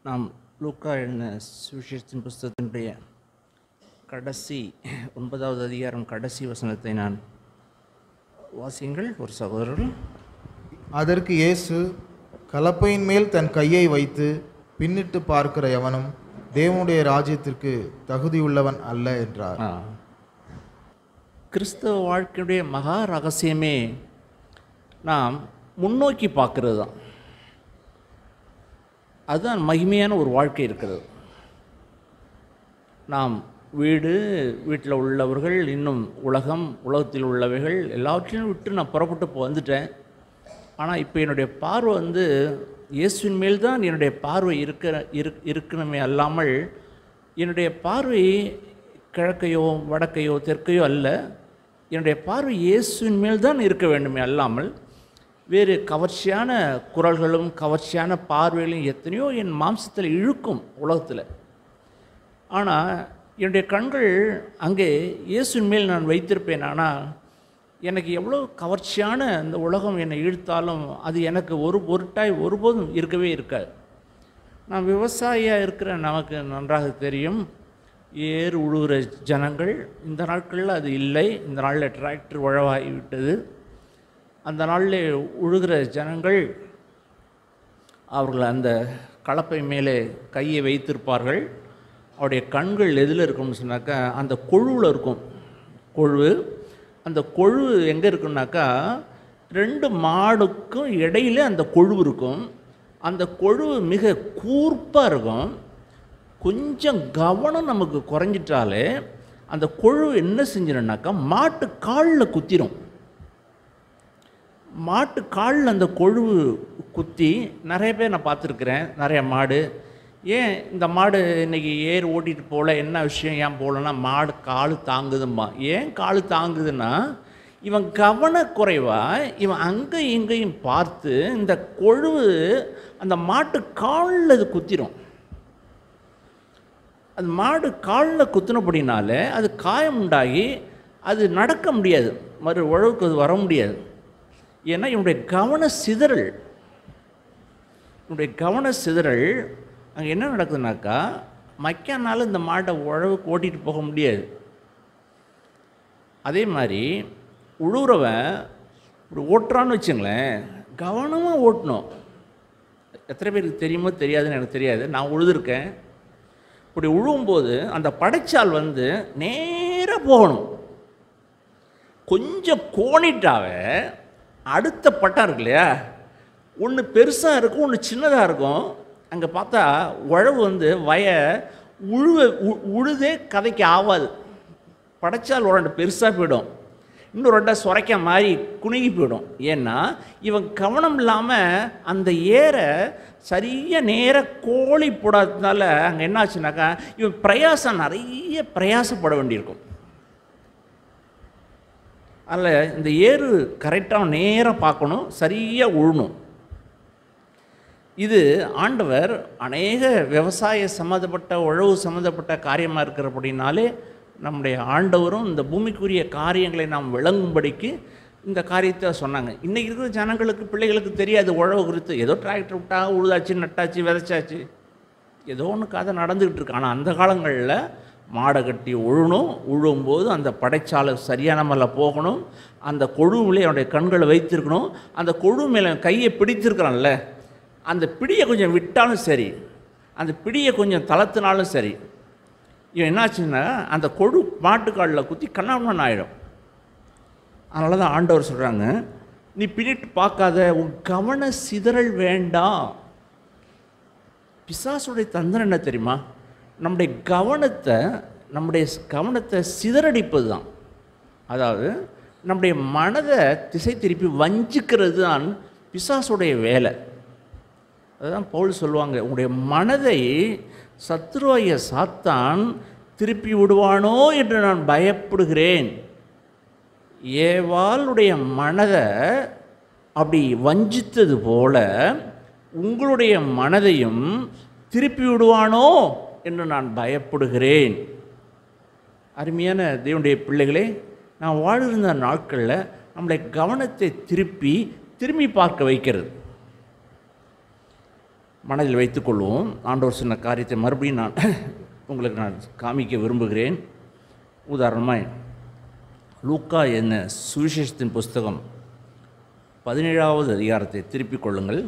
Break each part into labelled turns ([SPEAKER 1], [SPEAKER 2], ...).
[SPEAKER 1] நாம் லூக்கா எழுதின சுவிசேஷத்தின் புஸ்தகத்தினுடைய கடைசி ஒன்பதாவது அதிகாரம் கடைசி வசனத்தை நான் வாசியுங்கள் ஒரு சகோதரர்கள்
[SPEAKER 2] அதற்கு இயேசு கலப்பையின் மேல் தன் கையை வைத்து பின்னிட்டு பார்க்கிற எவனும் தேவனுடைய ராஜ்யத்திற்கு தகுதியுள்ளவன் அல்ல என்றார்
[SPEAKER 1] ஆ. கிறிஸ்தவ வாழ்க்கையுடைய மகா ரகசியமே நாம் முன்னோக்கி பார்க்கிறது தான் அதுதான் மகிமையான ஒரு வாழ்க்கை இருக்கிறது நாம் வீடு வீட்டில் உள்ளவர்கள் இன்னும் உலகம் உலகத்தில் உள்ளவைகள் எல்லாவற்றையும் விட்டு நான் புறப்பட்டு இப்போ வந்துட்டேன் ஆனால் இப்போ என்னுடைய பார்வை வந்து இயேசுவின் மேல் தான் என்னுடைய பார்வை இருக்கிற இரு இருக்கணுமே அல்லாமல் என்னுடைய பார்வை கிழக்கையோ வடக்கையோ தெற்கையோ அல்ல என்னுடைய பார்வை இயேசுவின் மேல் தான் இருக்க வேண்டுமே அல்லாமல் வேறு கவர்ச்சியான குரல்களும் கவர்ச்சியான பார்வைகளும் எத்தனையோ என் மாம்சத்தில் இழுக்கும் உலகத்தில் ஆனால் என்னுடைய கண்கள் அங்கே இயேசுவின் மேல் நான் வைத்திருப்பேன் ஆனால் எனக்கு எவ்வளோ கவர்ச்சியான இந்த உலகம் என்னை இழுத்தாலும் அது எனக்கு ஒரு பொருட்டாய் ஒருபோதும் இருக்கவே இருக்காது நான் விவசாயியாக இருக்கிற நமக்கு நன்றாக தெரியும் ஏர் உழுகிற ஜனங்கள் இந்த நாட்களில் அது இல்லை இந்த நாளில் டிராக்டர் உழவாகி விட்டது அந்த நாளில் உழுகிற ஜனங்கள் அவர்கள் அந்த கலப்பை மேலே கையை வைத்திருப்பார்கள் அவருடைய கண்கள் எதில் இருக்கும்னு சொன்னாக்கா அந்த கொழுவில் இருக்கும் கொழு அந்த கொழு எங்கே இருக்குன்னாக்கா ரெண்டு மாடுக்கும் இடையில அந்த கொழு இருக்கும் அந்த கொழு மிக கூர்ப்பாக இருக்கும் கொஞ்சம் கவனம் நமக்கு குறைஞ்சிட்டாலே அந்த கொழு என்ன செஞ்சிடும்னாக்கா மாட்டு காலில் குத்திரும் மாட்டு காலில் அந்த கொழுவு குத்தி நிறைய பேர் நான் பார்த்துருக்குறேன் நிறைய மாடு ஏன் இந்த மாடு இன்னைக்கு ஏர் ஓட்டிட்டு போகல என்ன விஷயம் ஏன் போகலன்னா மாடு கால் தாங்குதும்மா ஏன் கால் தாங்குதுன்னா இவன் கவனக்குறைவா இவன் அங்கே இங்கேயும் பார்த்து இந்த கொழுவு அந்த மாட்டு காலில் அது குத்திரும் அது மாடு காலில் குத்தினபடினால அது காயம் உண்டாகி அது நடக்க முடியாது மறு உழவுக்கு அது வர முடியாது ஏன்னா இவனுடைய கவன சிதறல் இவனுடைய கவன சிதறல் அங்கே என்ன நடக்குதுனாக்கா மக்கானால இந்த மாட்டை உழவுக்கு ஓட்டிகிட்டு போக முடியாது அதே மாதிரி உழுவுறவன் இப்படி ஓட்டுறான்னு வச்சுங்களேன் கவனமாக ஓட்டணும் எத்தனை பேருக்கு தெரியுமோ தெரியாதுன்னு எனக்கு தெரியாது நான் உழுதுருக்கேன் இப்படி உழுவும்போது அந்த படைச்சால் வந்து நேராக போகணும் கொஞ்சம் கோணிட்டாவே அடுத்த பட்டம் இருக்கு இல்லையா ஒன்று பெருசாக இருக்கும் ஒன்று சின்னதாக இருக்கும் அங்கே பார்த்தா உழவு வந்து வய உழுவ உ- உழுதே கதைக்கு ஆகாது படைச்சால் ஒரு ரெண்டு பெருசாக போயிடும் இன்னும் ரெண்டா சுரைக்க மாதிரி குணுகி போயிடும் ஏன்னா இவன் கவனம் இல்லாமல் அந்த ஏரை சரியாக நேராக கோழி போடாததுனால அங்கே என்ன ஆச்சுனாக்கா இவன் பிரயாசம் நிறைய பிரயாசப்பட வேண்டியிருக்கும் அதில் இந்த ஏறு கரெக்டாக நேராக பார்க்கணும் சரியாக உழணும் இது ஆண்டவர் அநேக விவசாய சம்மந்தப்பட்ட உழவு சம்மந்தப்பட்ட காரியமாக இருக்கிறபடினாலே நம்முடைய ஆண்டவரும் இந்த பூமிக்குரிய காரியங்களை நாம் விளங்கும்படிக்கு இந்த காரியத்தை சொன்னாங்க இன்றைக்கி இருக்கிற ஜனங்களுக்கு பிள்ளைகளுக்கு தெரியாது உழவு குறித்து ஏதோ டிராக்டர் விட்டா உழுதாச்சு நட்டாச்சு விதைச்சாச்சு ஏதோ ஒன்று கதை நடந்துக்கிட்டு இருக்கு ஆனால் அந்த காலங்களில் மாடை கட்டி உழணும் உழும்போது அந்த படைச்சாலை சரியான முறையில் போகணும் அந்த கொழுவிலே அவனுடைய கண்களை வைத்திருக்கணும் அந்த கொழு மேலே கையை பிடித்திருக்கிறான்ல அந்த பிடியை கொஞ்சம் விட்டாலும் சரி அந்த பிடியை கொஞ்சம் தளர்த்தினாலும் சரி இவன் என்னாச்சுன்னா அந்த கொழு மாட்டுக்காலில் குத்தி கண்ணாமண்ணன் ஆகிடும் அதனால தான் ஆண்டவர் சொல்கிறாங்க நீ பின்னிட்டு பார்க்காத உன் கவன சிதறல் வேண்டாம் பிசாசுடைய தந்திரம் என்ன தெரியுமா நம்முடைய கவனத்தை நம்முடைய ஸ்- கவனத்தை சிதறடிப்பது தான் அதாவது நம்முடைய மனதை திசை திருப்பி வஞ்சிக்கிறது தான் பிசாசுடைய வேலை அதுதான் பவுல் சொல்லுவாங்க உங்களுடைய மனதை சத்ருவாய சாத்தான் திருப்பி விடுவானோ என்று நான் பயப்படுகிறேன் ஏவாளுடைய மனதை அப்படி வஞ்சித்தது போல உங்களுடைய மனதையும் திருப்பி விடுவானோ என்று நான் பயப்படுகிறேன் அருமையான தேவனுடைய பிள்ளைகளே நான் வாழ்ந்த நாட்களில் நம்முடைய கவனத்தை திருப்பி திரும்பி பார்க்க வைக்கிறது மனதில் வைத்துக்கொள்வோம் ஆண்டவர் சொன்ன காரியத்தை மறுபடியும் நான் உங்களுக்கு நான் காமிக்க விரும்புகிறேன் உதாரணமாக லூக்கா என்ன சுவிசேஷத்தின் புஸ்தகம் பதினேழாவது அதிகாரத்தை திருப்பிக் கொள்ளுங்கள்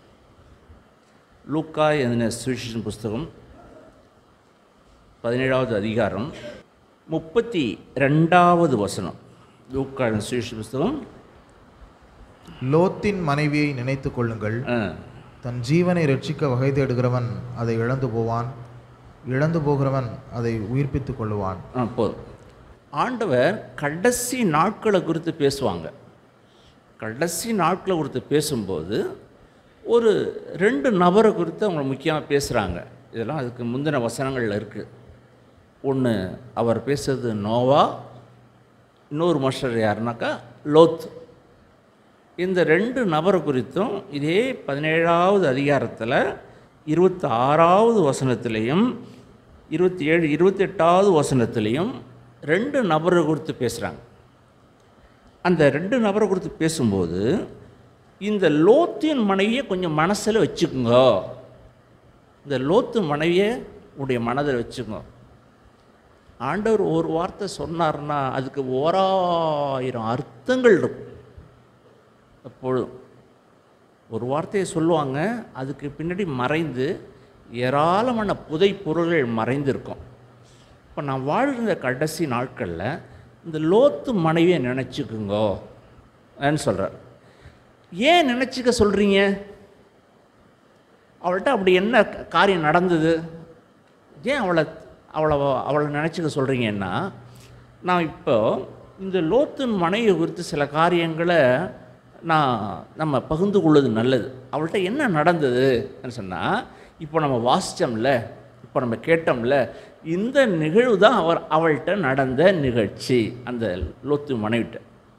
[SPEAKER 1] லூக்கா என்ன சுவிசேஷன் புஸ்தகம் பதினேழாவது அதிகாரம் முப்பத்தி ரெண்டாவது வசனம் லூக்கா எனும் சுவிசேஷ புஸ்தகம்
[SPEAKER 2] லோத்தின் மனைவியை நினைத்துக் கொள்ளுங்கள்
[SPEAKER 1] ஆ,
[SPEAKER 2] தன் ஜீவனை ரட்சிக்க வகை தேடுகிறவன் அதை இழந்து போவான் இழந்து போகிறவன் அதை உயிர்ப்பித்துக் கொள்ளுவான்
[SPEAKER 1] ஆ போதும் ஆண்டவர் கடைசி நாட்களை குறித்து பேசுவாங்க கடைசி நாட்களை குறித்து பேசும்போது ஒரு ரெண்டு நபரை குறித்து அவங்க முக்கியமாக பேசுகிறாங்க இதெல்லாம் அதுக்கு முந்தின வசனங்களில் இருக்குது ஒன்று அவர் பேசுறது நோவா இன்னொரு மனுஷர் யாருனாக்கா லோத் இந்த ரெண்டு நபரை குறித்தும் இதே பதினேழாவது அதிகாரத்தில் இருபத்தி ஆறாவது வசனத்திலையும் இருபத்தி ஏழு இருபத்தெட்டாவது வசனத்திலையும் ரெண்டு நபரை குறித்து பேசுகிறாங்க அந்த ரெண்டு நபரை குறித்து பேசும்போது இந்த லோத்தின் மனைவியை கொஞ்சம் மனசில் வச்சுக்குங்க இந்த லோத்து மனைவியை உடைய மனதில் வச்சுக்கோங்க ஆண்டவர் ஒரு வார்த்தை சொன்னார்னா அதுக்கு ஓராயிரம் அர்த்தங்கள் இருக்கும் எப்பொழுதும் ஒரு வார்த்தையை சொல்லுவாங்க அதுக்கு பின்னாடி மறைந்து ஏராளமான புதை பொருள்கள் மறைந்திருக்கும் இப்போ நான் வாழ்கிற கடைசி நாட்களில் இந்த லோத்து மனைவியை நினச்சிக்குங்கோ சொல்கிறார் ஏன் நினச்சிக்க சொல்கிறீங்க அவள்கிட்ட அப்படி என்ன க- காரியம் நடந்தது ஏன் அவளை அவளை அவளை நினச்சிக்க சொல்கிறீங்கன்னா நான் இப்போ இந்த லோத்தின் மனைவி குறித்து சில காரியங்களை நான் நம்ம பகிர்ந்து கொள்வது நல்லது அவள்கிட்ட என்ன நடந்ததுன்னு சொன்னால் இப்போ நம்ம வாசித்தோம்ல இப்போ நம்ம கேட்டோம்ல இந்த நிகழ்வு தான் அவர் அவள்கிட்ட நடந்த நிகழ்ச்சி அந்த லோத்து மனைவிட்ட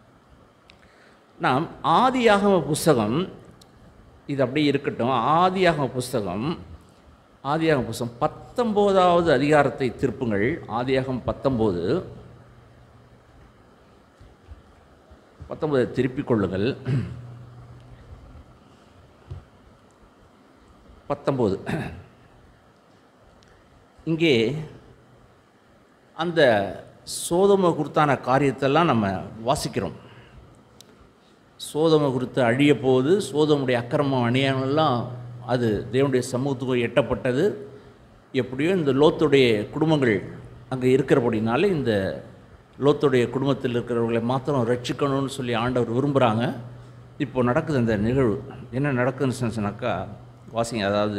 [SPEAKER 1] நாம் ஆதியாகம புஸ்தகம் இது அப்படியே இருக்கட்டும் ஆதியாகம புஸ்தகம் ஆதியாகம புஸ்தகம் பத்தொம்போதாவது அதிகாரத்தை திருப்புங்கள் ஆதியாகம் பத்தொம்போது பத்தொன்பதை திருப்பிக் கொள்ளுங்கள் பத்தொம்போது இங்கே அந்த சோதம குறித்தான காரியத்தெல்லாம் நம்ம வாசிக்கிறோம் சோதம குறித்து அழிய போகுது சோதமுடைய அக்கிரமம் அணியானெல்லாம் அது தேவனுடைய சமூகத்துக்கு எட்டப்பட்டது எப்படியோ இந்த லோத்துடைய குடும்பங்கள் அங்கே இருக்கிறபடினால இந்த லோத்துடைய குடும்பத்தில் இருக்கிறவர்களை மாத்திரம் ரட்சிக்கணும்னு சொல்லி ஆண்டவர் விரும்புகிறாங்க இப்போ நடக்குது அந்த நிகழ்வு என்ன நடக்குதுன்னு சொன்னாக்கா வாசிங்க அதாவது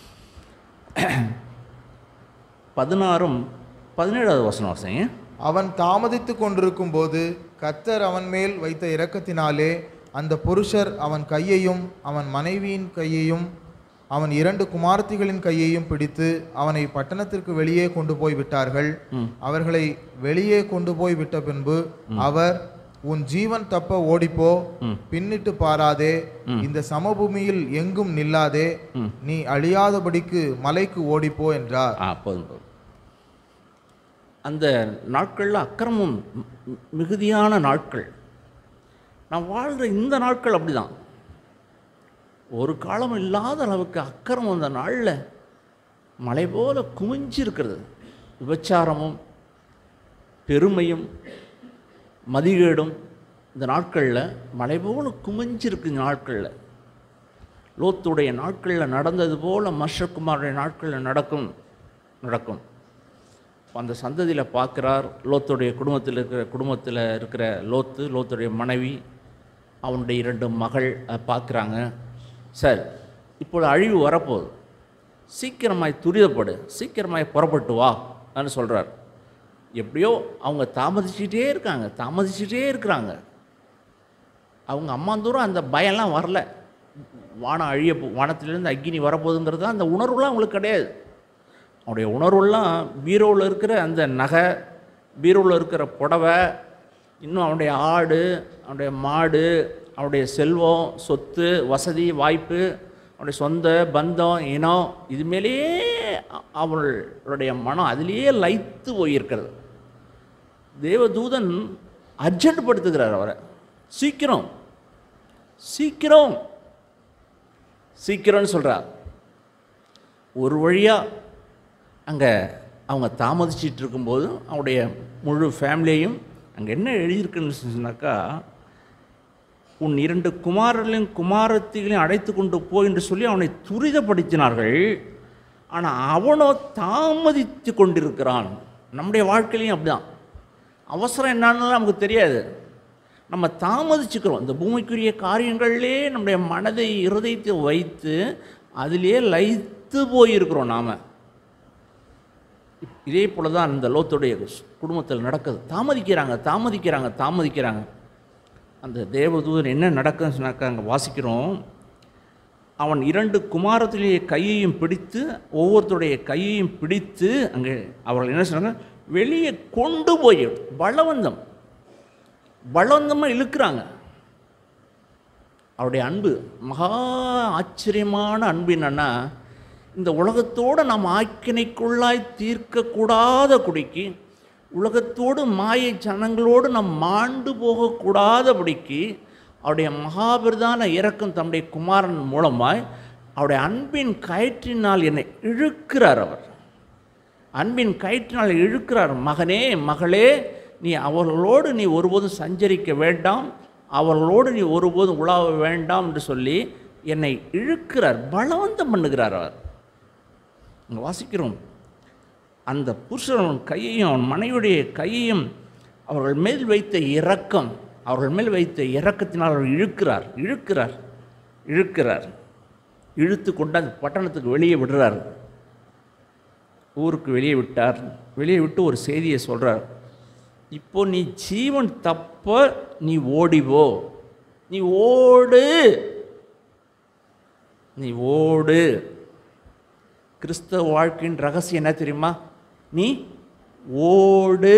[SPEAKER 1] பதினாறும் பதினேழாவது வசனம் வாசிங்க
[SPEAKER 2] அவன் தாமதித்து கொண்டிருக்கும் போது கத்தர் அவன் மேல் வைத்த இரக்கத்தினாலே அந்த புருஷர் அவன் கையையும் அவன் மனைவியின் கையையும் அவன் இரண்டு குமாரத்திகளின் கையையும் பிடித்து அவனை பட்டணத்திற்கு வெளியே கொண்டு போய் விட்டார்கள் அவர்களை வெளியே கொண்டு போய் விட்ட பின்பு அவர் உன் ஜீவன் தப்ப ஓடிப்போ பின்னிட்டு பாராதே இந்த சமபூமியில் எங்கும் நில்லாதே நீ அழியாதபடிக்கு மலைக்கு ஓடிப்போ என்றார்
[SPEAKER 1] ஆ போதும் போதும் அந்த நாட்களில் அக்கிரமம் மி- மி- மிகுதியான நாட்கள் நான் வாழ்கிற இந்த நாட்கள் அப்படிதான் ஒரு காலம் இல்லாத அளவுக்கு அக்கிரமம் அந்த நாளில் மலை போல குமிஞ்சு இருக்கிறது விபச்சாரமும் பெருமையும் மதிகேடும் இந்த நாட்களில் மலை போல குமிஞ்சிருக்கு இந்த நாட்களில் லோத்துடைய நாட்களில் நடந்தது போல மஷக்குமாருடைய நாட்களில் நடக்கும் நடக்கும் அந்த சந்ததியில் பார்க்குறார் லோத்துடைய குடும்பத்தில் இருக்கிற குடும்பத்தில் இருக்கிற லோத்து லோத்துடைய மனைவி அவனுடைய இரண்டு மகள் அதை பார்க்குறாங்க சார் இப்பொழுது அழிவு வரப்போகுது சீக்கிரமாய் துரிதப்படு சீக்கிரமாய் புறப்பட்டு வா ன்னு சொல்கிறார் எப்படியோ அவங்க தாமதிச்சுட்டே இருக்காங்க தாமதிச்சுட்டே இருக்கிறாங்க அவங்க அம்மா தூரம் அந்த பயம்லாம் வரல வானம் அழிய போ- வானத்திலிருந்து அக்கினி வரப்போகுதுங்கிறது அந்த உணர்வுலாம் அவங்களுக்கு கிடையாது அவனுடைய உணர்வுலாம் பீரோவில் இருக்கிற அந்த நகை பீரோவில் இருக்கிற புடவை இன்னும் அவனுடைய ஆடு அவனுடைய மாடு அவனுடைய செல்வம் சொத்து வசதி வாய்ப்பு அவனுடைய சொந்த பந்தம் இனம் இது மேலேயே அ- அவளுடைய மனம் அதிலேயே லயித்து போயிருக்கிறது தேவதூதன் அர்ஜென்ட் படுத்துகிறார் அவரை சீக்கிரம் சீக்கிரம் சீக்கிரம்னு சொல்கிறார் ஒரு வழியாக அங்கே அவங்க தாமதிச்சிட்டு இருக்கும்போது அவருடைய முழு ஃபேமிலியையும் அங்கே என்ன எழுதியிருக்குன்னு சொன்னாக்கா உன் இரண்டு குமாரர்களையும் குமாரத்திகளையும் அழைத்து கொண்டு போ என்று சொல்லி அவனை துரிதப்படுத்தினார்கள் ஆனால் அவனோ தாமதித்து கொண்டிருக்கிறான் நம்முடைய வாழ்க்கையிலையும் அப்படிதான் அவசரம் என்னன்னு நமக்கு தெரியாது நம்ம தாமதிச்சுக்கிறோம் இந்த பூமிக்குரிய காரியங்கள்லே நம்முடைய மனதை இருதயத்தை வைத்து அதிலே லயித்து போயிருக்கிறோம் நாம் இதே போல தான் இந்த லோத்துடைய குடும்பத்தில் நடக்குது தாமதிக்கிறாங்க தாமதிக்கிறாங்க தாமதிக்கிறாங்க அந்த தேவதூதன் என்ன நடக்குதுன்னு சொன்னாக்கா அங்கே வாசிக்கிறோம் அவன் இரண்டு குமாரத்திலேயே கையையும் பிடித்து ஒவ்வொருத்தருடைய கையையும் பிடித்து அங்கே அவர்கள் என்ன சொன்னாங்க வெளியே கொண்டு போய் பலவந்தம் பலவந்தமாக இழுக்கிறாங்க அவருடைய அன்பு மகா ஆச்சரியமான அன்பு என்னன்னா இந்த உலகத்தோடு நாம் ஆக்கினைக்குள்ளாய் தீர்க்கக்கூடாத குடிக்கு உலகத்தோடு மாயை ஜனங்களோடு நாம் மாண்டு போகக்கூடாதபடிக்கு அவருடைய மகாபிரதான இறக்கம் தம்முடைய குமாரன் மூலமாய் அவருடைய அன்பின் கயிற்றினால் என்னை இழுக்கிறார் அவர் அன்பின் கயிற்றினால் இழுக்கிறார் மகனே மகளே நீ அவர்களோடு நீ ஒருபோதும் சஞ்சரிக்க வேண்டாம் அவர்களோடு நீ ஒருபோதும் உலாவ வேண்டாம் என்று சொல்லி என்னை இழுக்கிறார் பலவந்தம் பண்ணுகிறார் அவர் இங்க வாசிக்கிறோம் அந்த புருஷன் அவன் கையையும் அவன் மனைவியுடைய கையையும் அவர்கள் மேல் வைத்த இரக்கம் அவர்கள் மேல் வைத்த இரக்கத்தினால் அவர் இழுக்கிறார் இழுக்கிறார் இழுக்கிறார் இழுத்து கொண்டாந்து பட்டணத்துக்கு வெளியே விடுறார் ஊருக்கு வெளியே விட்டார் வெளியே விட்டு ஒரு செய்தியை சொல்கிறார் இப்போ நீ ஜீவன் தப்ப நீ ஓடிவோ நீ ஓடு நீ ஓடு கிறிஸ்தவ வாழ்க்கையின் ரகசியம் என்ன தெரியுமா நீ ஓடு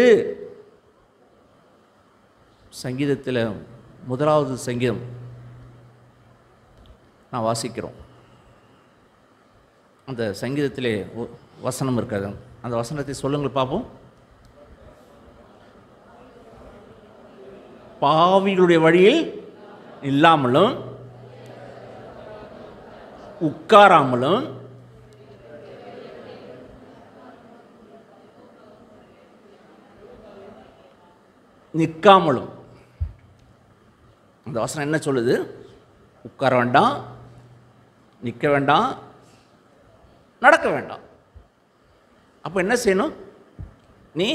[SPEAKER 1] சங்கீதத்தில் முதலாவது சங்கீதம் நான் வாசிக்கிறோம் அந்த சங்கீதத்திலே ஒ- வசனம் இருக்காது அந்த வசனத்தை சொல்லுங்கள் பார்ப்போம் பாவிகளுடைய வழியில் இல்லாமலும் உட்காராமலும் நிற்காமலும் அந்த வசனம் என்ன சொல்லுது உட்கார வேண்டாம் நிற்க வேண்டாம் நடக்க வேண்டாம் அப்போ என்ன செய்யணும் நீ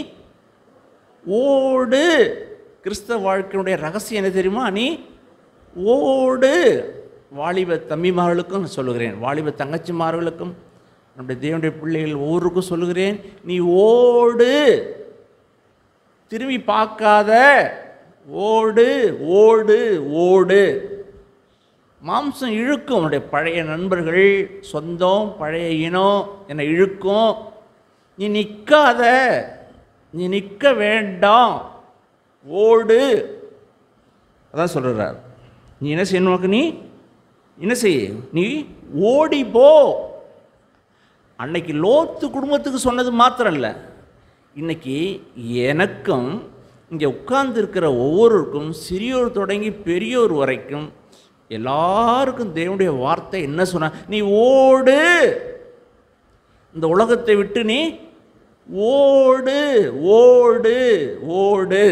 [SPEAKER 1] ஓடு கிறிஸ்தவ வாழ்க்கையினுடைய ரகசியம் என்ன தெரியுமா நீ ஓடு வாலிப தம்பிமார்களுக்கும் நான் சொல்லுகிறேன் வாலிப தங்கச்சிமார்களுக்கும் நம்முடைய தேவனுடைய பிள்ளைகள் ஒவ்வொருக்கும் சொல்லுகிறேன் நீ ஓடு திரும்பி பார்க்காத ஓடு ஓடு ஓடு மாம்சம் இழுக்கும் உன்னுடைய பழைய நண்பர்கள் சொந்தம் பழைய இனம் என்னை இழுக்கும் நீ நிற்காத நீ நிற்க வேண்டாம் ஓடு அதான் சொல்கிறார் நீ என்ன செய்யணும் நீ என்ன செய்ய நீ ஓடி போ அன்னைக்கு லோத்து குடும்பத்துக்கு சொன்னது மாத்திரம் இல்லை இன்னைக்கு எனக்கும் இங்கே உட்கார்ந்துருக்கிற ஒவ்வொருவருக்கும் சிறியோர் தொடங்கி பெரியோர் வரைக்கும் எல்லாருக்கும் தேவனுடைய வார்த்தை என்ன சொன்ன நீ ஓடு இந்த உலகத்தை விட்டு நீ ஓடு ஓடு ஓடு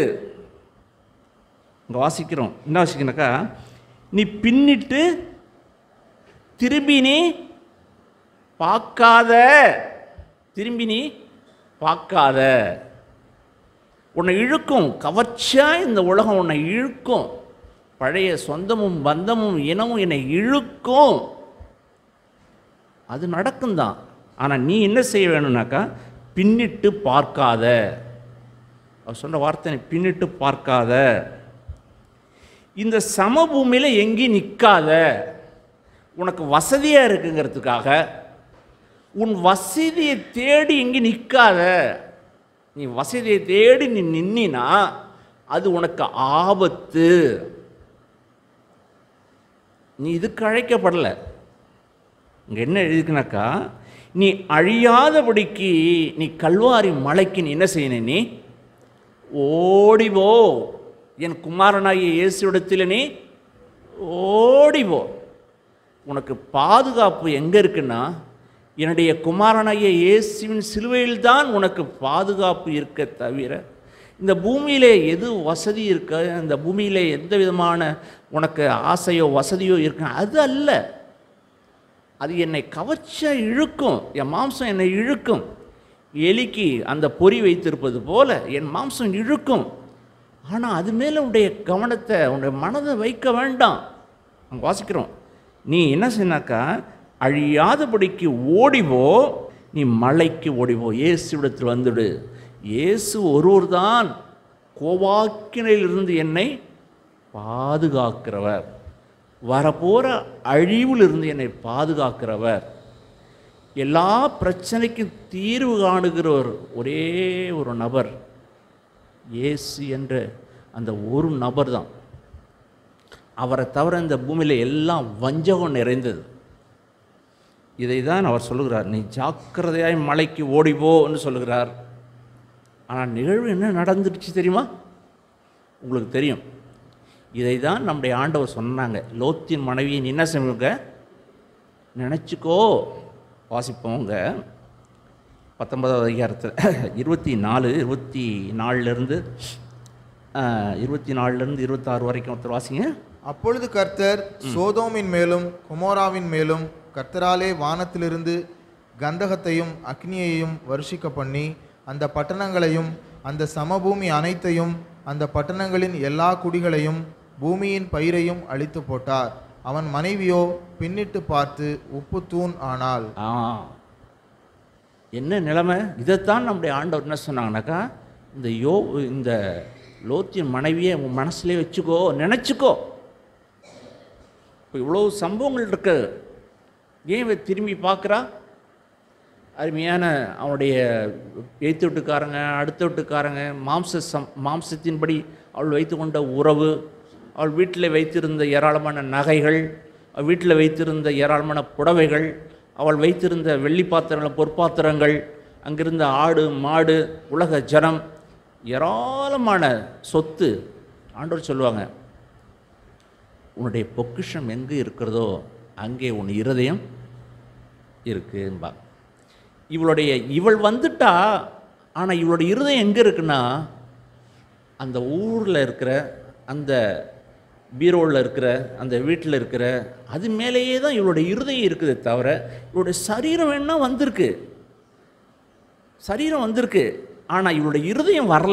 [SPEAKER 1] இங்கே வாசிக்கிறோம் என்ன வாசிக்கணுக்கா நீ பின்னிட்டு திரும்பி நீ பார்க்காத திரும்பி நீ பார்க்காத உன்னை இழுக்கும் கவர்ச்சியா இந்த உலகம் உன்னை இழுக்கும் பழைய சொந்தமும் பந்தமும் இனமும் என்னை இழுக்கும் அது நடக்கும் தான் ஆனால் நீ என்ன செய்ய வேணும்னாக்கா பின்னிட்டு பார்க்காத அவர் சொன்ன வார்த்தை நீ பின்னிட்டு பார்க்காத இந்த சமபூமியில் எங்கேயும் நிற்காத உனக்கு வசதியாக இருக்குங்கிறதுக்காக உன் வசதியை தேடி எங்கே நிற்காத நீ வசதியை தேடி நீ நின்னா அது உனக்கு ஆபத்து நீ இதுக்கு அழைக்கப்படலை இங்கே என்ன எழுதிக்குனாக்கா நீ அழியாதபடிக்கு நீ கல்வாரி மலைக்கு நீ என்ன செய்யணும் நீ ஓடிவோ என் குமாரனாகிய இயேசுவிடத்தில் நீ ஓடிவோ உனக்கு பாதுகாப்பு எங்கே இருக்குன்னா என்னுடைய குமாரனாகிய இயேசுவின் சிலுவையில்தான் உனக்கு பாதுகாப்பு இருக்க தவிர இந்த பூமியிலே எது வசதி இருக்க இந்த பூமியிலே எந்த விதமான உனக்கு ஆசையோ வசதியோ இருக்கு அது அல்ல அது என்னை கவர்ச்சியா இழுக்கும் என் மாம்சம் என்னை இழுக்கும் எலிக்கு அந்த பொறி வைத்திருப்பது போல என் மாம்சம் இழுக்கும் ஆனால் அது மேலே உன்னுடைய கவனத்தை உன்னுடைய மனதை வைக்க வேண்டாம் அங்கே வாசிக்கிறோம் நீ என்ன செய்யனாக்கா அழியாதபடிக்கு ஓடிவோ நீ மலைக்கு ஓடிவோ இயேசுவிடத்தில் வந்துடு இயேசு ஒருவர் தான் கோவாக்கினையிலிருந்து என்னை பாதுகாக்கிறவர் வரப்போகிற அழிவிலிருந்து என்னை பாதுகாக்கிறவர் எல்லா பிரச்சனைக்கும் தீர்வு காணுகிறவர் ஒரே ஒரு நபர் இயேசு என்ற அந்த ஒரு நபர் தான் அவரை தவிர இந்த பூமியில் எல்லாம் வஞ்சகம் நிறைந்தது இதை தான் அவர் சொல்லுகிறார் நீ ஜாக்கிரதையாய் மலைக்கு ஓடிப்போன்னு சொல்லுகிறார் ஆனால் நிகழ்வு என்ன நடந்துடுச்சு தெரியுமா உங்களுக்கு தெரியும் இதை தான் நம்முடைய ஆண்டவர் சொன்னாங்க லோத்தின் மனைவியை நீ என்ன செய்வங்க நினச்சிக்கோ வாசிப்போங்க பத்தொன்பதாவது அதிகாரத்தில் இருபத்தி நாலு இருபத்தி நாலுலேருந்து இருபத்தி நாலுலேருந்து இருபத்தாறு வரைக்கும் ஒருத்தர் வாசிங்க
[SPEAKER 2] அப்பொழுது கர்த்தர் சோதோமின் மேலும் குமோராவின் மேலும் கர்த்தராலே வானத்திலிருந்து கந்தகத்தையும் அக்னியையும் வருஷிக்க பண்ணி அந்த பட்டணங்களையும் அந்த சமபூமி அனைத்தையும் அந்த பட்டணங்களின் எல்லா குடிகளையும் பூமியின் பயிரையும் அழித்து போட்டார் அவன் மனைவியோ பின்னிட்டு பார்த்து உப்பு தூண் ஆனாள்
[SPEAKER 1] ஆ என்ன நிலைமை இதைத்தான் நம்முடைய ஆண்டவர் என்ன சொன்னாங்கனாக்கா இந்த யோ இந்த லோத்தின் மனைவியை உன் மனசுலே வச்சுக்கோ நினச்சிக்கோ இப்போ இவ்வளோ சம்பவங்கள் இருக்கு ஏன் இவ திரும்பி பார்க்குறா அருமையான அவனுடைய எய்த்து வீட்டுக்காரங்க அடுத்த வீட்டுக்காரங்க மாம்ச சம் மாம்சத்தின்படி அவள் வைத்துக்கொண்ட உறவு அவள் வீட்டில் வைத்திருந்த ஏராளமான நகைகள் அவள் வீட்டில் வைத்திருந்த ஏராளமான புடவைகள் அவள் வைத்திருந்த வெள்ளி பாத்திரங்கள் பொற்பாத்திரங்கள் அங்கிருந்த ஆடு மாடு உலக ஜனம் ஏராளமான சொத்து ஆண்டவர் சொல்லுவாங்க உன்னுடைய பொக்கிஷம் எங்கே இருக்கிறதோ அங்கே உன் இருதயம் இருக்கும்பா இவளுடைய இவள் வந்துட்டா ஆனால் இவளுடைய இருதயம் எங்கே இருக்குன்னா அந்த ஊரில் இருக்கிற அந்த பீரோவில் இருக்கிற அந்த வீட்டில் இருக்கிற அது மேலேயே தான் இவளுடைய இருதயம் இருக்குதே தவிர இவளுடைய சரீரம் வேணா வந்திருக்கு சரீரம் வந்திருக்கு ஆனால் இவளுடைய இருதயம் வரல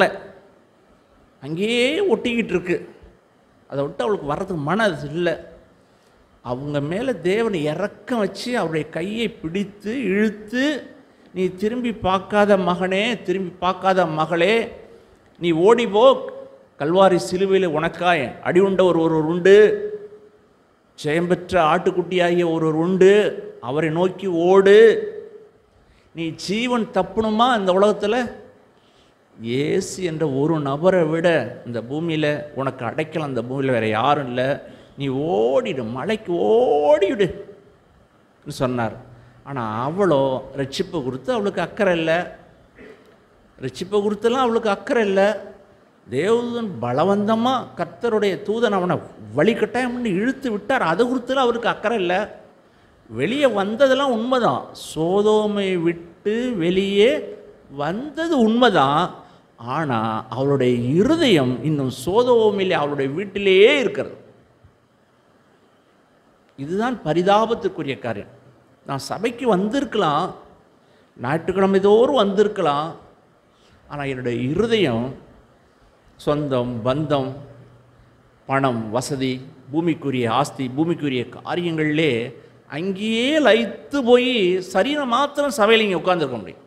[SPEAKER 1] அங்கேயே ஒட்டிக்கிட்டு இருக்கு அதை விட்டு அவளுக்கு வர்றதுக்கு மனது இல்லை அவங்க மேலே தேவன் இறக்கம் வச்சு அவருடைய கையை பிடித்து இழுத்து நீ திரும்பி பார்க்காத மகனே திரும்பி பார்க்காத மகளே நீ ஓடி போ கல்வாரி சிலுவையில் உனக்காய் அடி உண்ட ஒரு ஒருவர் உண்டு ஜெயம் பெற்ற ஆட்டுக்குட்டியாகிய ஒருவர் உண்டு அவரை நோக்கி ஓடு நீ ஜீவன் தப்பணுமா இந்த உலகத்தில் இயேசு என்ற ஒரு நபரை விட இந்த பூமியில் உனக்கு அடைக்கலாம் இந்த பூமியில் வேறு யாரும் இல்லை நீ ஓடிடு மலைக்கு ஓடிடு சொன்னார் ஆனால் அவளோ ரட்சிப்பை கொடுத்து அவளுக்கு அக்கறை இல்லை ரட்சிப்பை கொடுத்தெல்லாம் அவளுக்கு அக்கறை இல்லை தேவதூதன் பலவந்தமாக கர்த்தருடைய தூதன் அவனை வழிகட்டாயம் பண்ணி இழுத்து விட்டார் அதை குறித்துலாம் அவருக்கு அக்கறை இல்லை வெளியே வந்ததெல்லாம் உண்மைதான் சோதோமை விட்டு வெளியே வந்தது உண்மைதான் ஆனால் அவளுடைய இருதயம் இன்னும் சோதோமிலே அவளுடைய வீட்டிலேயே இருக்கிறது இதுதான் பரிதாபத்துக்குரிய காரியம் நான் சபைக்கு வந்திருக்கலாம் ஞாயிற்றுக்கிழமை தோறும் வந்திருக்கலாம் ஆனால் என்னுடைய இருதயம் சொந்தம் பந்தம் பணம் வசதி பூமிக்குரிய ஆஸ்தி பூமிக்குரிய காரியங்களிலே அங்கேயே லயித்து போய் சரீரம் மாத்திரம் சபையில் இங்கே உட்காந்துருக்க முடியும்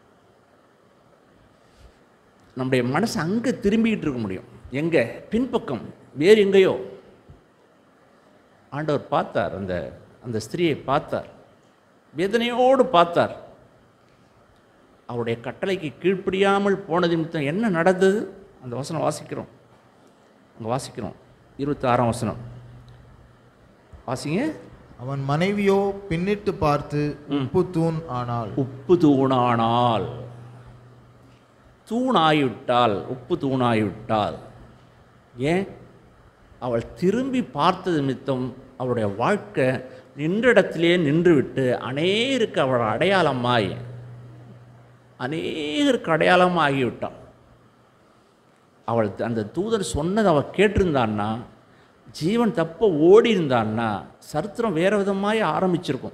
[SPEAKER 1] நம்முடைய மனசு அங்கே திரும்பிக்கிட்டு இருக்க முடியும் எங்கே பின்பக்கம் வேறு எங்கேயோ ஆண்டவர் பார்த்தார் அந்த அந்த ஸ்திரியை பார்த்தார் வேதனையோடு பார்த்தார் அவருடைய கட்டளைக்கு கீழ்ப்படியாமல் போனது நிமித்தம் என்ன நடந்தது அந்த வசனம் வாசிக்கிறோம் அங்கே வாசிக்கிறோம் இருபத்தி ஆறாம் வசனம் வாசிங்க
[SPEAKER 2] அவன் மனைவியோ பின்னிட்டு பார்த்து உப்பு தூண் ஆனாள்
[SPEAKER 1] உப்பு தூணானால் தூணாயிவிட்டால் உப்பு தூணாயிவிட்டால் ஏன் அவள் திரும்பி பார்த்தது நிமித்தம் அவளுடைய வாழ்க்கை நின்ற இடத்திலே நின்றுவிட்டு அநேருக்கு அவள் அடையாளமாய் அநேகருக்கு அடையாளமாக ஆகிவிட்டாள் அவள் அந்த தூதர் சொன்னதை அவள் கேட்டிருந்தான்னா ஜீவன் தப்ப ஓடி இருந்தான்னா சரித்திரம் வேறு விதமாய் ஆரம்பிச்சிருக்கும்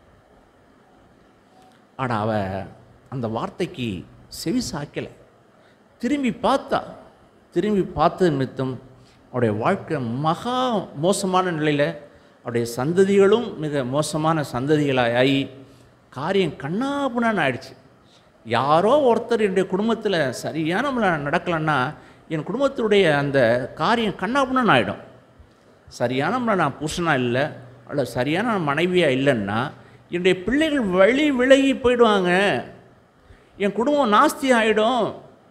[SPEAKER 1] ஆனால் அவ அந்த வார்த்தைக்கு செவி சாய்க்கலை திரும்பி பார்த்தா திரும்பி பார்த்த நிமித்தம் அவருடைய வாழ்க்கை மகா மோசமான நிலையில் அவருடைய சந்ததிகளும் மிக மோசமான சந்ததிகளாய் ஆகி காரியம் கண்ணாபுனான்னு ஆயிடுச்சு யாரோ ஒருத்தர் என்னுடைய குடும்பத்தில் சரியான முறையில் நடக்கலைன்னா என் குடும்பத்துடைய அந்த காரியம் கண்ணாபுனான்னு ஆகிடும் சரியான முறை நான் புருஷனாக இல்லை அல்ல சரியான மனைவியாக இல்லைன்னா என்னுடைய பிள்ளைகள் வழி விலகி போயிடுவாங்க என் குடும்பம் நாஸ்தி ஆகிடும்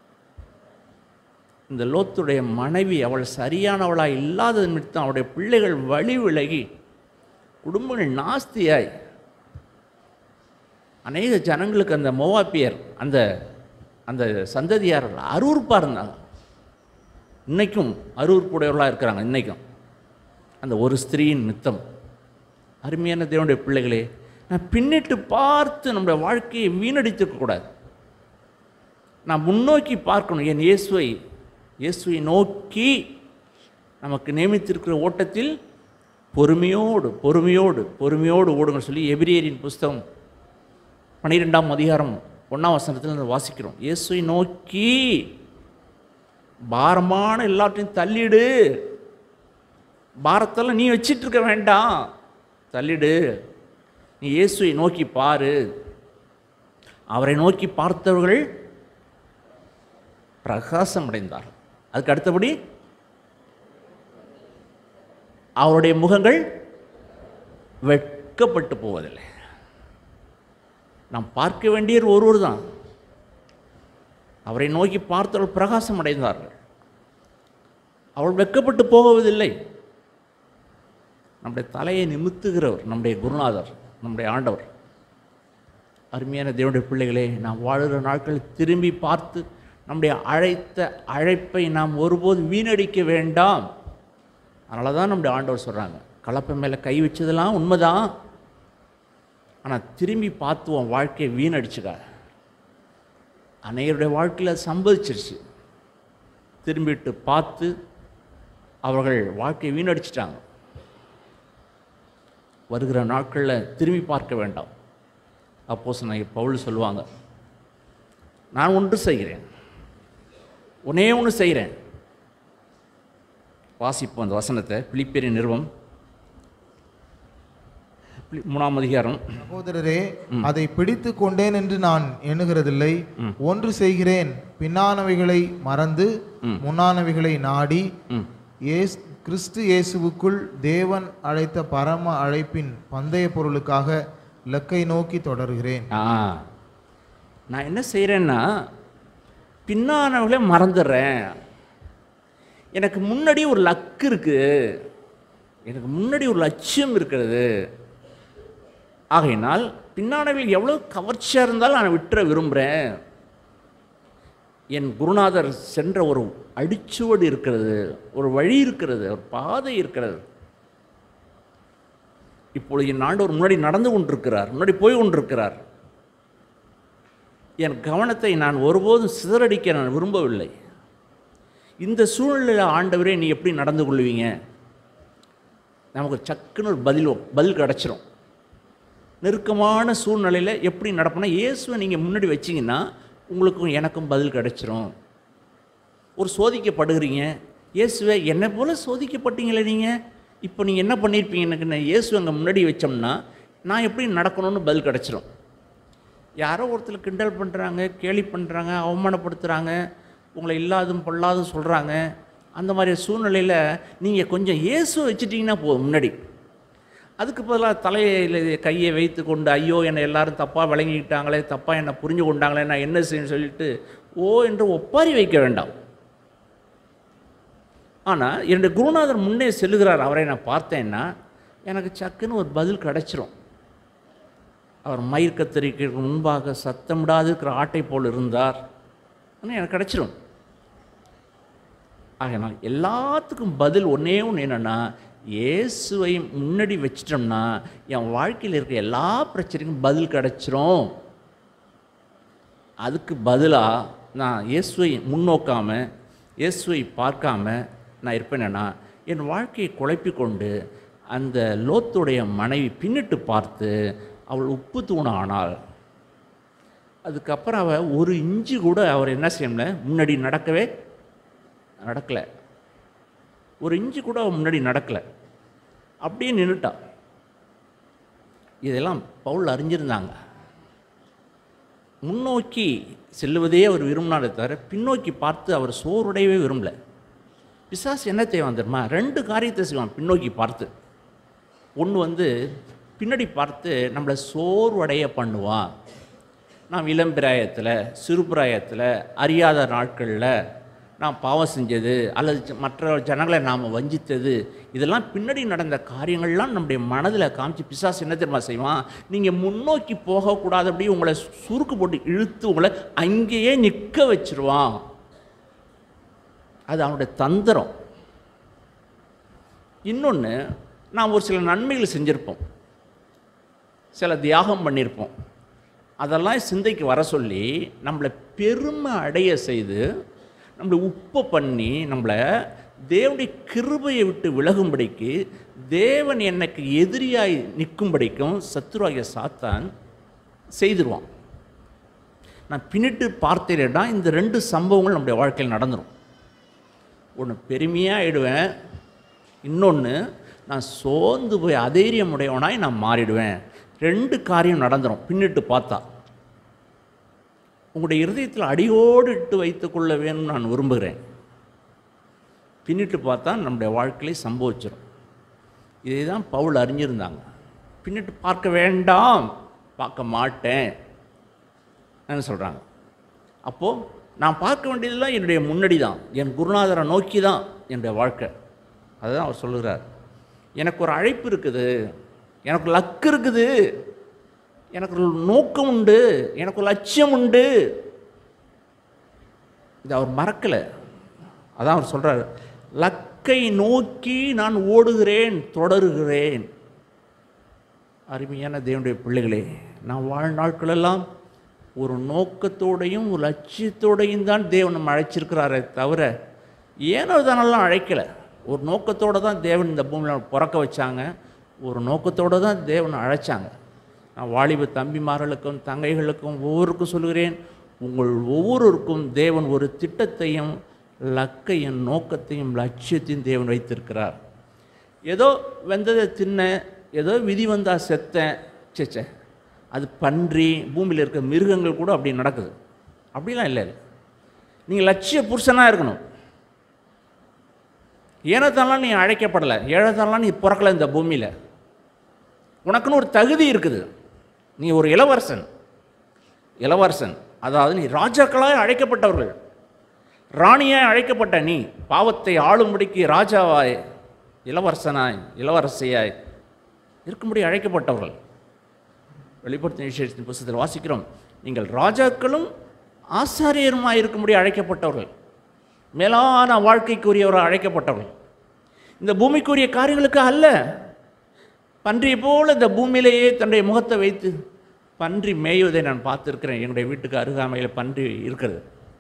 [SPEAKER 1] இந்த லோத்துடைய மனைவி அவள் சரியானவளாக இல்லாதது நிமித்தம் அவளுடைய பிள்ளைகள் வழி விலகி குடும்பங்கள் நாஸ்தியாய் அநேக ஜனங்களுக்கு அந்த மோவாப்பியர் அந்த அந்த சந்ததியார் அருவறுப்பாக இருந்தாங்க இன்னைக்கும் அருவறுப்புடையவர்களாக இருக்கிறாங்க இன்னைக்கும் அந்த ஒரு ஸ்திரீயின் மித்தம் அருமையான தேவனுடைய பிள்ளைகளே நான் பின்னிட்டு பார்த்து நம்முடைய வாழ்க்கையை வீணடித்திருக்கக்கூடாது நான் முன்னோக்கி பார்க்கணும் என் இயேசுவை இயேசுவை நோக்கி நமக்கு நியமித்திருக்கிற ஓட்டத்தில் பொறுமையோடு பொறுமையோடு பொறுமையோடு ஓடுங்க சொல்லி எபிரியரின் புஸ்தகம் பன்னிரெண்டாம் அதிகாரம் ஒன்றாம் வசனத்தில் இருந்து வாசிக்கிறோம் இயேசுவை நோக்கி பாரமான எல்லாத்தையும் தள்ளிடு பாரத்தெல்லாம் நீ வச்சிட்டு இருக்க வேண்டாம் தள்ளிடு நீ இயேசுவை நோக்கி பாரு அவரை நோக்கி பார்த்தவர்கள் பிரகாசம் அடைந்தார் அதுக்கு அடுத்தபடி அவருடைய முகங்கள் வெட்கப்பட்டு போவதில்லை நாம் பார்க்க வேண்டியவர் ஒருவர் தான் அவரை நோக்கி பார்த்தவர்கள் பிரகாசம் அடைந்தார்கள் அவள் வெட்கப்பட்டு போவதில்லை நம்முடைய தலையை நிமித்துகிறவர் நம்முடைய குருநாதர் நம்முடைய ஆண்டவர் அருமையான தேவனுடைய பிள்ளைகளே நாம் வாழுகிற நாட்கள் திரும்பி பார்த்து நம்முடைய அழைத்த அழைப்பை நாம் ஒருபோதும் வீணடிக்க வேண்டாம் அதனால தான் நம்முடைய ஆண்டவர் சொல்கிறாங்க கலப்பை மேலே கை வச்சதெல்லாம் உண்மைதான் ஆனால் திரும்பி பார்த்து உன் வாழ்க்கையை வீணடிச்சுக்காத அநேகருடைய வாழ்க்கையில் அது சம்பவிச்சிருச்சு திரும்பிட்டு பார்த்து அவர்கள் வாழ்க்கையை வீணடிச்சிட்டாங்க வருகிற நாட்களில் திரும்பி பார்க்க வேண்டாம் அப்போஸ் நான் பவுல் சொல்லுவாங்க நான் ஒன்று செய்கிறேன் ஒன்னே ஒன்று செய்கிறேன் வாசிப்போம் அந்த வசனத்தை பிலிப்பேரின் நிறுவம் பிலி- மூணாம் அதிகாரம்
[SPEAKER 2] சகோதரரே அதை பிடித்து கொண்டேன் என்று நான் எண்ணுகிறதில்லை ஒன்று செய்கிறேன் பின்னானவைகளை மறந்து முன்னானவைகளை நாடி
[SPEAKER 1] ம்
[SPEAKER 2] இயேசு கிறிஸ்து இயேசுவுக்குள் தேவன் அழைத்த பரம அழைப்பின் பந்தய பொருளுக்காக இலக்கை நோக்கி தொடர்கிறேன்
[SPEAKER 1] ஆ நான் என்ன செய்கிறேன்னா பின்னானவர்களே மறந்துடுறேன் எனக்கு முன்னாடி ஒரு லக்கு இருக்குது எனக்கு முன்னாடி ஒரு லட்சியம் இருக்கிறது ஆகையினால் பின்னானவில் எவ்வளோ கவர்ச்சியாக இருந்தாலும் நான் விட்டுற விரும்புகிறேன் என் குருநாதர் சென்ற ஒரு அடிச்சுவடு இருக்கிறது ஒரு வழி இருக்கிறது ஒரு பாதை இருக்கிறது இப்பொழுது என் ஆண்டவர் முன்னாடி நடந்து கொண்டிருக்கிறார் முன்னாடி போய் கொண்டிருக்கிறார் என் கவனத்தை நான் ஒருபோதும் சிதறடிக்க நான் விரும்பவில்லை இந்த சூழ்நிலையில் ஆண்டவரே நீ எப்படி நடந்து கொள்வீங்க நமக்கு சக்குன்னு ஒரு பதில் பதில் கிடச்சிரும் நெருக்கமான சூழ்நிலையில் எப்படி நடப்பனா இயேசுவை நீங்கள் முன்னாடி வச்சிங்கன்னா உங்களுக்கும் எனக்கும் பதில் கிடச்சிரும் ஒரு சோதிக்கப்படுகிறீங்க இயேசுவை என்னை போல் சோதிக்கப்பட்டீங்களே நீங்கள் இப்போ நீங்கள் என்ன பண்ணியிருப்பீங்க எனக்கு நான் இயேசு அங்கே முன்னாடி வச்சோம்னா நான் எப்படி நடக்கணும்னு பதில் கிடச்சிரும் யாரோ ஒருத்தர் கிண்டல் பண்ணுறாங்க கேலி பண்ணுறாங்க அவமானப்படுத்துகிறாங்க உங்களை இல்லாதும் பொல்லாதும் சொல்கிறாங்க அந்த மாதிரி சூழ்நிலையில் நீங்கள் கொஞ்சம் இயேசுவை வச்சுட்டிங்கன்னா போதும் முன்னாடி அதுக்கு பதிலாக தலையில் கையை வைத்து கொண்டு ஐயோ என்னை எல்லாரும் தப்பாக விளங்கிக்கிட்டாங்களே தப்பாக என்னை புரிஞ்சு கொண்டாங்களே நான் என்ன செய்யணும்னு சொல்லிட்டு ஓ என்று ஒப்பாரி வைக்க வேண்டாம் ஆனால் என்னுடைய குருநாதர் முன்னே செல்லுகிறார் அவரை நான் பார்த்தேன்னா எனக்கு சக்குன்னு ஒரு பதில் கிடச்சிரும் அவர் மயிர் கத்தரிக்கு முன்பாக சத்தமிடாது இருக்கிற ஆட்டை போல் இருந்தார் ஆனால் எனக்கு கிடச்சிரும் ஆகையினால் எல்லாத்துக்கும் பதில் ஒன்றே ஒன்று என்னென்னா இயேசுவை முன்னாடி வச்சிட்டோம்னா என் வாழ்க்கையில் இருக்க எல்லா பிரச்சனைக்கும் பதில் கிடச்சிரும் அதுக்கு பதிலாக நான் இயேசுவை முன்னோக்காம இயேசுவை பார்க்காம நான் இருப்பேனா என் வாழ்க்கையை குழப்பிக் கொண்டு அந்த லோத்துடைய மனைவி பின்னிட்டு பார்த்து அவள் உப்பு தூணம் ஆனாள் அதுக்கப்புறம் அவள் ஒரு இன்ச்சு கூட அவர் என்ன செய்யல முன்னாடி நடக்கவே நடக்கலை ஒரு இன்ச்சு கூட அவள் முன்னாடி நடக்கலை அப்படியே நின்றுட்டா இதெல்லாம் பவுல் அறிஞ்சிருந்தாங்க முன்னோக்கி செல்லுவதே அவர் விரும்பினாலே தவிர பின்னோக்கி பார்த்து அவர் சோறுடையவே விரும்பல பிசாசு என்ன செய்வான் தெரியுமா ரெண்டு காரியத்தை செய்வான் பின்னோக்கி பார்த்து ஒன்று வந்து பின்னாடி பார்த்து நம்மளை சோர்வடைய பண்ணுவான் நாம் இளம்பிராயத்தில் சிறுபிராயத்தில் அறியாத நாட்களில் நாம் பாவம் செஞ்சது அல்லது ஜ- மற்ற ஜனங்களை நாம் வஞ்சித்தது இதெல்லாம் பின்னாடி நடந்த காரியங்கள்லாம் நம்முடைய மனதில் காமிச்சு பிசாசு என்ன தெரியுமா செய்வான் நீங்கள் முன்னோக்கி போகக்கூடாதபடி உங்களை சுருக்கு போட்டு இழுத்து உங்களை அங்கேயே நிற்க வச்சிருவான் அது அவனுடைய தந்திரம் இன்னொன்று நாம் ஒரு சில நன்மைகள் செஞ்சுருப்போம் சில தியாகம் பண்ணியிருப்போம் அதெல்லாம் சிந்தைக்கு வர சொல்லி நம்மளை பெருமை அடைய செய்து நம்மளை உப்பை பண்ணி நம்மளை தேவனுடைய கிருபையை விட்டு விலகும்படிக்கு தேவன் எனக்கு எதிரியாய் நிற்கும்படிக்கும் சத்துருவாகிய சாத்தான் செய்திருவான் நான் பின்னிட்டு பார்த்தேன்னா இந்த ரெண்டு சம்பவங்கள் நம்முடைய வாழ்க்கையில் நடந்துடும் ஒன்று பெருமையாக ஆயிடுவேன் இன்னொன்று நான் சோர்ந்து போய் அதேரியம் உடையவனாய் நான் மாறிடுவேன் ரெண்டு காரியம் நடந்துடும் பின்னிட்டு பார்த்தா உங்களுடைய இருதயத்தில் அடியோடு இட்டு வைத்துக்கொள்ள வேணும்னு நான் விரும்புகிறேன் பின்னிட்டு பார்த்தா நம்முடைய வாழ்க்கையில சம்பவிச்சிடும் இதை தான் பவுல் அறிஞ்சிருந்தாங்க பின்னிட்டு பார்க்க வேண்டாம் பார்க்க மாட்டேன் என்ன சொல்கிறாங்க அப்போது நான் பார்க்க வேண்டியதெல்லாம் என்னுடைய முன்னாடி தான் என் குருநாதரை நோக்கி தான் என்னுடைய வாழ்க்கை அதுதான் அவர் சொல்லுகிறார் எனக்கு ஒரு அழைப்பு இருக்குது எனக்கு லக்கு இருக்குது எனக்கு ஒரு நோக்கம் உண்டு எனக்கு ஒரு லட்சியம் உண்டு இது அவர் மறக்கலை அதான் அவர் சொல்கிறார் லக்கை நோக்கி நான் ஓடுகிறேன் தொடருகிறேன் அருமையான தேவனுடைய பிள்ளைகளே நான் வாழ்நாட்களெல்லாம் ஒரு நோக்கத்தோடையும் ஒரு லட்சியத்தோடையும் தான் தேவன் நம்ம அழைச்சிருக்கிறாரே தவிர ஏனோ தானெல்லாம் அழைக்கலை ஒரு நோக்கத்தோடு தான் தேவன் இந்த பூமியில் பிறக்க வச்சாங்க ஒரு நோக்கத்தோடு தான் தேவன் அழைச்சாங்க நான் வாலிப தம்பிமார்களுக்கும் தங்கைகளுக்கும் ஒவ்வொருக்கும் சொல்கிறேன் உங்கள் ஒவ்வொருவருக்கும் தேவன் ஒரு திட்டத்தையும் லக்கையும் நோக்கத்தையும் லட்சியத்தையும் தேவன் வைத்திருக்கிறார் ஏதோ வெந்ததை தின்ன ஏதோ விதி வந்தா செத்தேன் சேச்சே அது பன்றி பூமியில் இருக்க மிருகங்கள் கூட அப்படி நடக்குது அப்படிலாம் இல்லை நீங்கள் லட்சிய புருஷனாக இருக்கணும் ஏனத்தாலாம் நீ அழைக்கப்படலை ஏழத்தாலாம் நீ பிறக்கலை இந்த பூமியில் உனக்குன்னு ஒரு தகுதி இருக்குது நீ ஒரு இளவரசன் இளவரசன் அதாவது நீ ராஜாக்களாய் அழைக்கப்பட்டவர்கள் ராணியாய் அழைக்கப்பட்ட நீ பாவத்தை ஆளும்படிக்கு ராஜாவாய் இளவரசனாய் இளவரசியாய் இருக்கும்படி அழைக்கப்பட்டவர்கள் வெளிப்படுத்தின விசேஷத்தின் புஸ்தகத்தில் வாசிக்கிறோம் நீங்கள் ராஜாக்களும் ஆசாரியருமாய் இருக்கும்படி அழைக்கப்பட்டவர்கள் மேலான வாழ்க்கைக்குரியவராக அழைக்கப்பட்டவர்கள் இந்த பூமிக்குரிய காரியங்களுக்கு அல்ல பன்றியை போல இந்த பூமியிலேயே தன்னுடைய முகத்தை வைத்து பன்றி மேய்வதை நான் பார்த்துருக்கிறேன் என்னுடைய வீட்டுக்கு அருகாமையில் பன்றி இருக்கிறது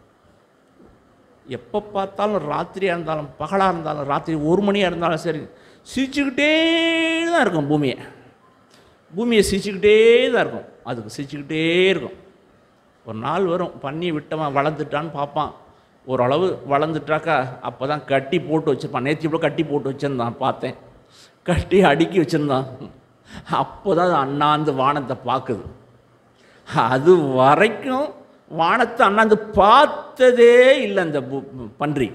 [SPEAKER 1] எப்போ பார்த்தாலும் ராத்திரியாக இருந்தாலும் பகலாக இருந்தாலும் ராத்திரி ஒரு மணியாக இருந்தாலும் சரி சிரிச்சுக்கிட்டே தான் இருக்கும் பூமியை பூமியை சிரிச்சுக்கிட்டே தான் இருக்கும் அதுக்கு சிரிச்சுக்கிட்டே இருக்கும் ஒரு நாள் வரும் பண்ணி விட்டவன் வளர்ந்துட்டான்னு பார்ப்பான் ஓரளவு வளர்ந்துட்டாக்கா அப்போ தான் கட்டி போட்டு வச்சுருப்பான் நேற்று இவ்வளோ கட்டி போட்டு வச்சுருந்தான் பார்த்தேன் கட்டி அடுக்கி வச்சுருந்தான் அப்போ தான் அது அண்ணாந்து வானத்தை பார்க்குது அது வரைக்கும் வானத்தை அண்ணாந்து பார்த்ததே இல்லை அந்த பு- பன்றி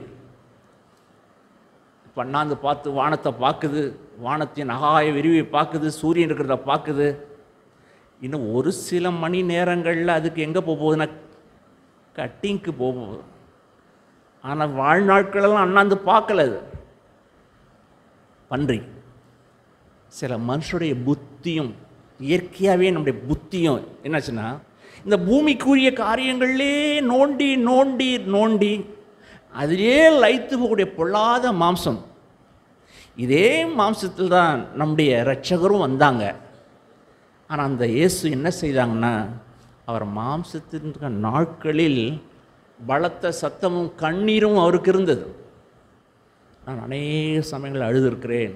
[SPEAKER 1] இப்ப அண்ணாந்து பார்த்து வானத்தை பார்க்குது வானத்தின் அகாய விரிவை பார்க்குது சூரியன் இருக்கிறத பார்க்குது இன்னும் ஒரு சில மணி நேரங்களில் அதுக்கு எங்கே போக போகுதுன்னா கட்டிங்க்கு போக போகுது ஆனால் வாழ்நாட்களெல்லாம் அண்ணாந்து பார்க்கல அது பன்றி சில மனுஷருடைய புத்தியும் இயற்கையாகவே நம்முடைய புத்தியும் என்னாச்சுன்னா இந்த பூமிக்குரிய காரியங்களே நோண்டி நோண்டி நோண்டி அதிலே லைத்து போகக்கூடிய பொல்லாத மாம்சம் இதே மாம்சத்தில் தான் நம்முடைய இரட்சகரும் வந்தாங்க ஆனால் அந்த இயேசு என்ன செய்தாங்கன்னா அவர் மாம்சத்தின் நாட்களில் பலத்த சத்தமும் கண்ணீரும் அவருக்கு இருந்தது நான் அநேக சமயங்கள் அழுதிருக்கிறேன்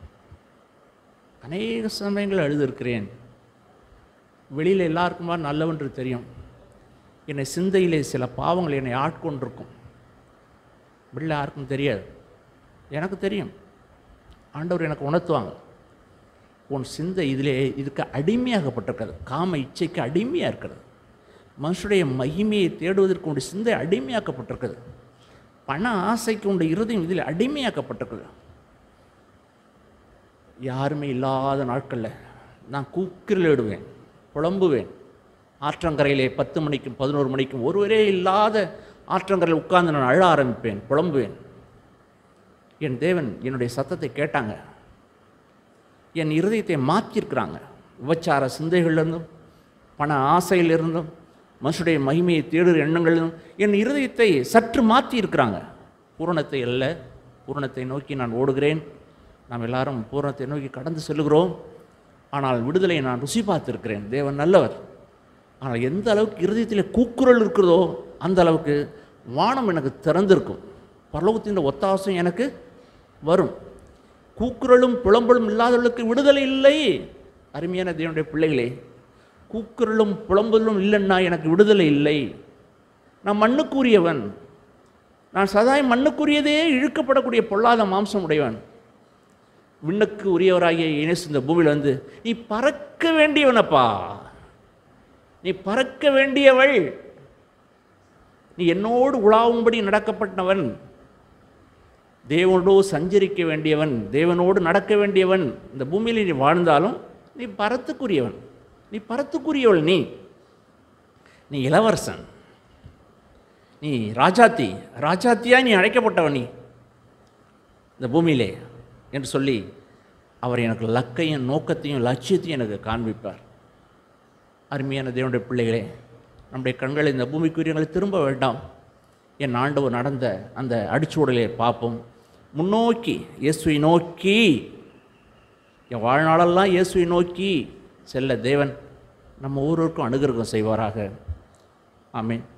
[SPEAKER 1] அநேக சமயங்கள் அழுதிருக்கிறேன் வெளியில் எல்லாருக்குமா நல்லவன்று தெரியும் என்னை சிந்தையிலே சில பாவங்கள் என்னை ஆட்கொண்டிருக்கும் வெளில யாருக்கும் தெரியாது எனக்கு தெரியும் ஆண்டவர் எனக்கு உணர்த்துவாங்க உன் சிந்தை இதிலே இதுக்கு அடிமையாகப்பட்டிருக்கிறது காம இச்சைக்கு அடிமையாக இருக்கிறது மனுஷனுடைய மகிமையை தேடுவதற்கு உடைய சிந்தை அடிமையாக்கப்பட்டிருக்கிறது பண ஆசைக்கு உடைய இருதயம் இதில் அடிமையாக்கப்பட்டிருக்குது யாருமே இல்லாத நாட்களில் நான் கூக்கிரலிடுவேன் புலம்புவேன் ஆற்றங்கரையிலே பத்து மணிக்கும் பதினோரு மணிக்கும் ஒருவரே இல்லாத ஆற்றங்கரையில் உட்கார்ந்து நான் அழ ஆரம்பிப்பேன் புலம்புவேன் என் தேவன் என்னுடைய சத்தத்தை கேட்டாங்க என் இருதயத்தை மாற்றியிருக்கிறாங்க விபச்சார சிந்தைகளிலிருந்தும் பண ஆசையிலிருந்தும் மனுஷனுடைய மகிமையை தேடுகிற எண்ணங்களிலும் என் இருதயத்தை சற்று மாற்றி இருக்கிறாங்க பூரணத்தை அல்ல பூரணத்தை நோக்கி நான் ஓடுகிறேன் நாம் எல்லாரும் பூரணத்தை நோக்கி கடந்து செல்லுகிறோம் ஆனால் விடுதலையை நான் ருசி பார்த்திருக்கிறேன் தேவன் நல்லவர் ஆனால் எந்த அளவுக்கு இருதயத்தில் கூக்குரல் இருக்கிறதோ அந்த அளவுக்கு வானம் எனக்கு திறந்திருக்கும் பரலோகத்தின் ஒத்தாசம் எனக்கு வரும் கூக்குரலும் புலம்பலும் இல்லாதவர்களுக்கு விடுதலை இல்லை அருமையான தேவனுடைய பிள்ளைகளே கூக்குரலும் புலம்பலும் இல்லைன்னா எனக்கு விடுதலை இல்லை நான் மண்ணுக்குரியவன் நான் சதாய் மண்ணுக்குரியதே இழுக்கப்படக்கூடிய பொல்லாத மாம்சம் உடையவன் விண்ணுக்கு உரியவராகிய இயேசு இந்த பூமியில் வந்து நீ பறக்க வேண்டியவனப்பா நீ பறக்க வேண்டியவள் நீ என்னோடு உலாவும்படி நடக்கப்பட்டவன் தேவனோடு சஞ்சரிக்க வேண்டியவன் தேவனோடு நடக்க வேண்டியவன் இந்த பூமியில் நீ வாழ்ந்தாலும் நீ பரத்துக்குரியவன் நீ பரத்துக்குரியவள் நீ நீ இளவரசன் நீ ராஜாத்தி ராஜாத்தியா நீ அழைக்கப்பட்டவன் நீ இந்த பூமியிலே என்று சொல்லி அவர் எனக்கு லக்கையும் நோக்கத்தையும் லட்சியத்தையும் எனக்கு காண்பிப்பார் அருமையான தேவனுடைய பிள்ளைகளே நம்முடைய கண்களை இந்த பூமிக்குரியங்களை திரும்ப வேண்டாம் என் ஆண்டவர் நடந்த அந்த அடிச்சுவடலை பார்ப்போம் முன்னோக்கி இயேசுவை நோக்கி என் வாழ்நாளெல்லாம் இயேசுவை நோக்கி செல்ல தேவன் நம்ம ஒவ்வொருவருக்கும் அனுகிரகம் செய்வாராக ஆமென்